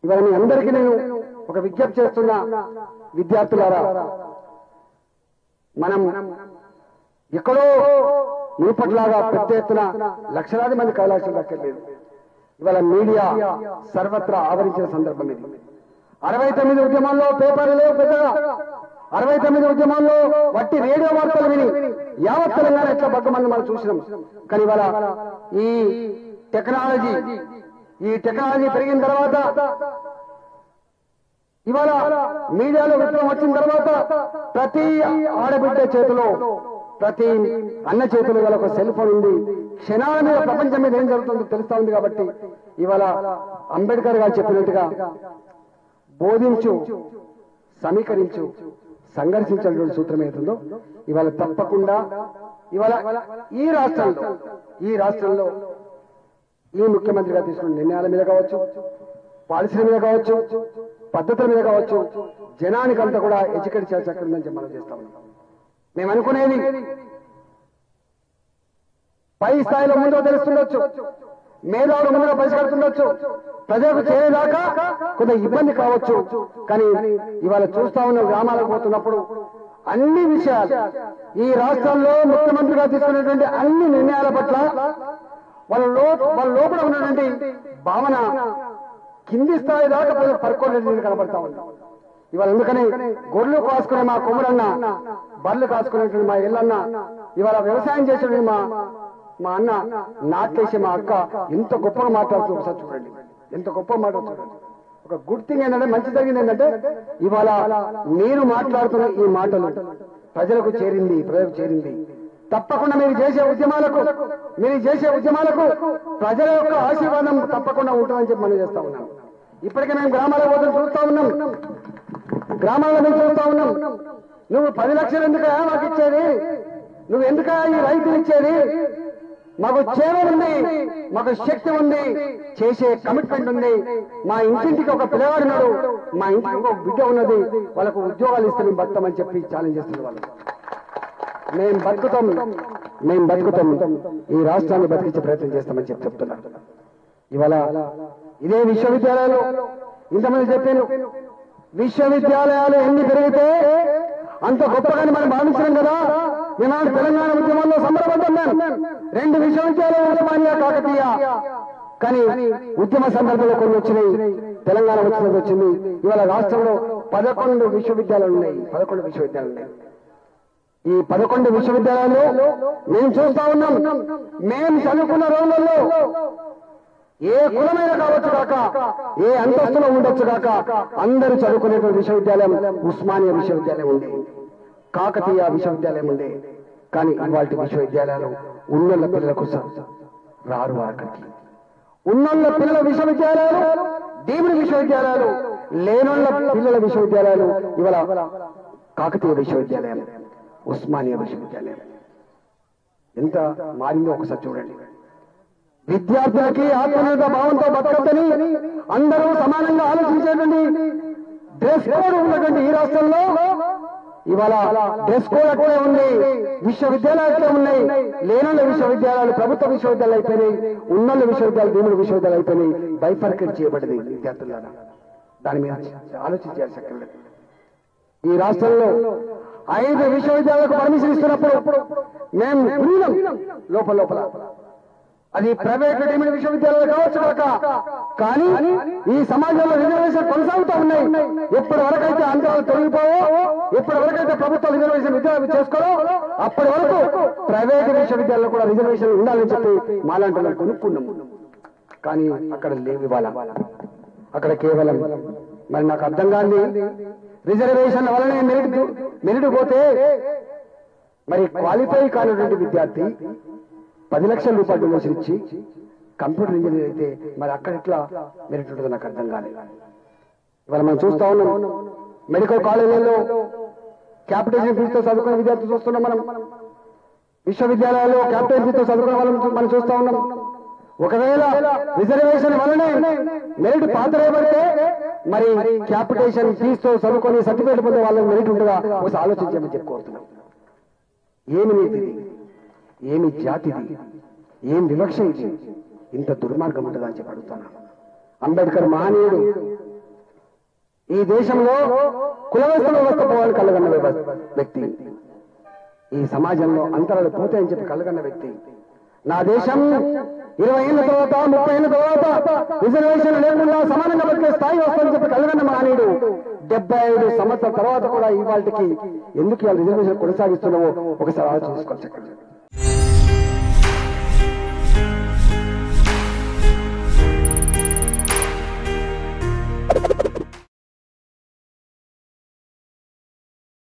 ఇవాళ మీ అందరికీ నేను ఒక విజ్ఞప్తి చేస్తున్నా విద్యార్థులారా మనం ఎక్కడో మునుపట్లాగా పెద్ద ఎత్తున లక్షలాది మంది కైలాసం దక్కర్లేదు ఇవాళ మీడియా సర్వత్రా ఆవరించిన సందర్భం ఇది అరవై తొమ్మిది ఉద్యమాల్లో పేపర్లు లేవు పెద్దగా అరవై తొమ్మిది ఉద్యమాల్లో వట్టి రేడియో వార్తలు విని యావత్ తెలంగాణ ఎట్లా బగ్గమంది మనం చూసినాం కానీ ఇవాళ ఈ టెక్నాలజీ ఈ టెక్నాలజీ పెరిగిన తర్వాత ఇవాళ మీడియాలో విప్లవం వచ్చిన తర్వాత ప్రతి ఆడబిడ్డ చేతిలో ప్రతి అన్న చేతిలో ఇవాళ ఒక సెల్ ఫోన్ ఉంది క్షణాల మీద ప్రపంచం మీద ఏం జరుగుతుందో తెలుస్తా ఉంది కాబట్టి ఇవాళ అంబేద్కర్ గారు చెప్పినట్టుగా బోధించు సమీకరించు సంఘర్షించాలటువంటి సూత్రం ఏతుందో ఇవాళ తప్పకుండా ఇవాళ ఈ రాష్ట్రంలో ఈ రాష్ట్రంలో ఈ ముఖ్యమంత్రిగా తీసుకున్న నిర్ణయాల మీద కావచ్చు పాలసీల మీద కావచ్చు పద్ధతుల మీద కావచ్చు జనానికంతా కూడా ఎడ్యుకేట్ చేయాల్సి అక్కడ ఉందని చెప్పి మనం చేస్తా ఉన్నాం మేము అనుకునేది పై స్థాయిలో ముందుగా తెలుస్తుండొచ్చు మేధావులు ముందుగా పరిష్కరిస్తుండొచ్చు ప్రజలకు చేరేదాకా కొంత ఇబ్బంది కావచ్చు కానీ ఇవాళ చూస్తా ఉన్న గ్రామాలకు పోతున్నప్పుడు అన్ని విషయాలు ఈ రాష్ట్రంలో ముఖ్యమంత్రిగా తీసుకున్నటువంటి అన్ని నిర్ణయాల పట్ల వాళ్ళ లో వాళ్ళ లోపల ఉన్నటువంటి భావన కింది స్థాయి దాకా ప్రజలు పరుకోలేదు కనబడతా ఉంది ఇవాళ ఎందుకని గొర్రెలు కాసుకునే మా కొమ్ములన్న బర్రెలు కాసుకునేటువంటి మా ఇల్లన్న ఇవాళ వ్యవసాయం చేసేటువంటి మా మా అన్న నాట్లేసే మా అక్క ఎంత గొప్పగా మాట్లాడుతూ ఒకసారి చూడండి ఎంత గొప్ప మాట్లాడుతుంది ఒక గుడ్ థింగ్ ఏంటంటే మంచి జరిగింది ఏంటంటే ఇవాళ మీరు మాట్లాడుతున్న ఈ మాటలు ప్రజలకు చేరింది ప్రజలకు చేరింది తప్పకుండా మీరు చేసే ఉద్యమాలకు మీరు చేసే ఉద్యమాలకు ప్రజల యొక్క ఆశీర్వాదం తప్పకుండా ఉంటుందని చెప్పి మనం చేస్తా ఉన్నాం ఇప్పటికే మేము గ్రామాల పోతే చూస్తా ఉన్నాం గ్రామాల్లో మేము చూస్తా ఉన్నాం నువ్వు పది లక్షలు ఎందుకు మాకు ఇచ్చేది నువ్వు ఎందుక ఈ రైతులు ఇచ్చేది మాకు చేవ ఉంది మాకు శక్తి ఉంది చేసే కమిట్మెంట్ ఉంది మా ఇంటింటికి ఒక పిల్లవాడు ఉన్నాడు మా ఇంటికి ఒక బిడ్డ ఉన్నది వాళ్ళకు ఉద్యోగాలు ఇస్తే మేము బతుకమని చెప్పి ఛాలెంజ్ చేస్తున్నారు వాళ్ళు మేము బతుకుతాం మేము బతుకుతాం ఈ రాష్ట్రాన్ని బతికించే ప్రయత్నం చేస్తామని చెప్పి చెప్తున్నారు ఇవాళ ఇదే విశ్వవిద్యాలయాలు ఇంతమంది చెప్పాను విశ్వవిద్యాలయాలు ఎన్ని పెరిగితే అంత గొప్పగాని మనం భావించడం కదా ఈనాడు తెలంగాణ ఉద్యమంలో సంబరపడ్డాం మేము రెండు విశ్వవిద్యాలయాలు ఉస్మానియా కాకతీయ కానీ ఉద్యమ సందర్భంలో కొన్ని వచ్చినాయి తెలంగాణ వచ్చినది వచ్చింది ఇవాళ రాష్ట్రంలో పదకొండు విశ్వవిద్యాలయాలు ఉన్నాయి పదకొండు విశ్వవిద్యాలయాలు ఉన్నాయి ఈ పదకొండు విశ్వవిద్యాలయాలు మేము చూస్తా ఉన్నాం మేము చదువుకున్న రోజులలో ఏ కులమైన కావచ్చు కాక ఏ అంతస్తులో ఉండొచ్చు కాక అందరూ చదువుకునేటువంటి విశ్వవిద్యాలయం ఉస్మానియా విశ్వవిద్యాలయం ఉండే కాకతీయ విశ్వవిద్యాలయం ఉండే కానీ ఇవాళ విశ్వవిద్యాలయాలు ఉన్నోళ్ళ పిల్లలకు స- రారు అక్కడికి ఉన్నోళ్ళ పిల్లల విశ్వవిద్యాలయాలు డీమ్డ్ విశ్వవిద్యాలయాలు లేనోళ్ళ పిల్లల విశ్వవిద్యాలయాలు ఇవాళ కాకతీయ విశ్వవిద్యాలయం ఉస్మానియా విశ్వవిద్యాలయం ఎంత మారిందో ఒకసారి చూడండి విద్యార్థులకి ఆత్మనిర్భర భావంతో బతకద్దని అందరూ సమానంగా ఆలోచించేటువంటి డ్రెస్ కోడ్ ఉన్నటువంటి ఈ రాష్ట్రంలో ఇవాళ డ్రెస్ కోడ్ అట్లే ఉంది విశ్వవిద్యాలయాలు అట్లే ఉన్నాయి లేనున్న విశ్వవిద్యాలయాలు ప్రభుత్వ విశ్వవిద్యాలయాలు అయిపోయినాయి ఉన్నోళ్ళ విశ్వవిద్యాలయాలు భీముల విశ్వవిద్యాలయాలు అయిపోయినాయి బైఫర్కేట్ చేయబడింది విద్యార్థులారా దాని మీద ఆలోచించాల్సి అక్కడ ఈ రాష్ట్రంలో ఐదు విశ్వవిద్యాలయాలకు పర్మిషన్ ఇస్తున్నప్పుడు మేము విలీనం లోపల లోపల అది ప్రైవేట్ డీమ్డ్ విశ్వవిద్యాలయాలు కావచ్చు కాక కానీ ఈ సమాజంలో రిజర్వేషన్ కొనసాగుతూ ఉన్నాయి ఎప్పటి వరకైతే అంతరాలు తొలగిపోవో ఎప్పటి వరకైతే ప్రభుత్వ రిజర్వేషన్ విద్యార్థి చేసుకోరో అప్పటి వరకు ప్రైవేట్ విశ్వవిద్యాలయంలో కూడా రిజర్వేషన్ ఉండాలని చెప్పి మాలాంటి వాళ్ళు కొనుక్కున్నాం కానీ అక్కడ లేవు ఇవాళ అక్కడ కేవలం మరి నాకు అర్థం కాంది రిజర్వేషన్ వలనే మెరిట్ మెరిట్ పోతే మరి క్వాలిఫై కానటువంటి విద్యార్థి పది లక్షల రూపాయలు డొనేషన్ ఇచ్చి కంప్యూటర్ ఇంజనీర్ అయితే మరి అక్కడ ఎట్లా మెరిట్ ఉంటుందో నాకు అర్థం కాలేదు ఇవాళ మనం చూస్తా ఉన్నాం మెడికల్ కాలేజీలలో క్యాపిటేషన్ ఫీజుతో చదువుకునే విద్యార్థులు చూస్తున్నాం మనం విశ్వవిద్యాలయాల్లో క్యాపిటల్ ఫీజుతో చదువుకునే వాళ్ళని మనం చూస్తా ఉన్నాం ఒకవేళ రిజర్వేషన్ వలనే మెరిట్ పాత్రపడితే మరి క్యాపిటేషన్ ఫీజుతో చదువుకొని సర్టిఫికేట్ పొందే వాళ్ళకి మెరిట్ ఉంటుందా ఒకసారి ఆలోచించమని చెప్పి కోరుతున్నాం ఏమి నీతిది ఏమి జాతిది ఏం వివక్ష ఇది ఇంత దుర్మార్గం ఉంటుందా అని చెప్పి అడుగుతాను అంబేద్కర్ మహనీయుడు ఈ దేశంలో కులవస్థ వ్యవస్థ పోవాలని కలగన్న వ్యవ- వ్యక్తి ఈ సమాజంలో అంతరాలు పోతాయని చెప్పి కలగన్న వ్యక్తి నా దేశం ఇరవై ఏళ్ళ తర్వాత ముప్పై ఏళ్ళ తర్వాత రిజర్వేషన్ లేకుండా సమానంగా బతికే స్థాయి వస్తుందని చెప్పి కలగన్న మహనీయుడు డెబ్బై ఐదు సంవత్సరాల తర్వాత కూడా ఇవాళకి ఎందుకు ఇవాళ రిజర్వేషన్ కొనసాగిస్తున్నావో ఒకసారి ఆలోచించుకోవచ్చు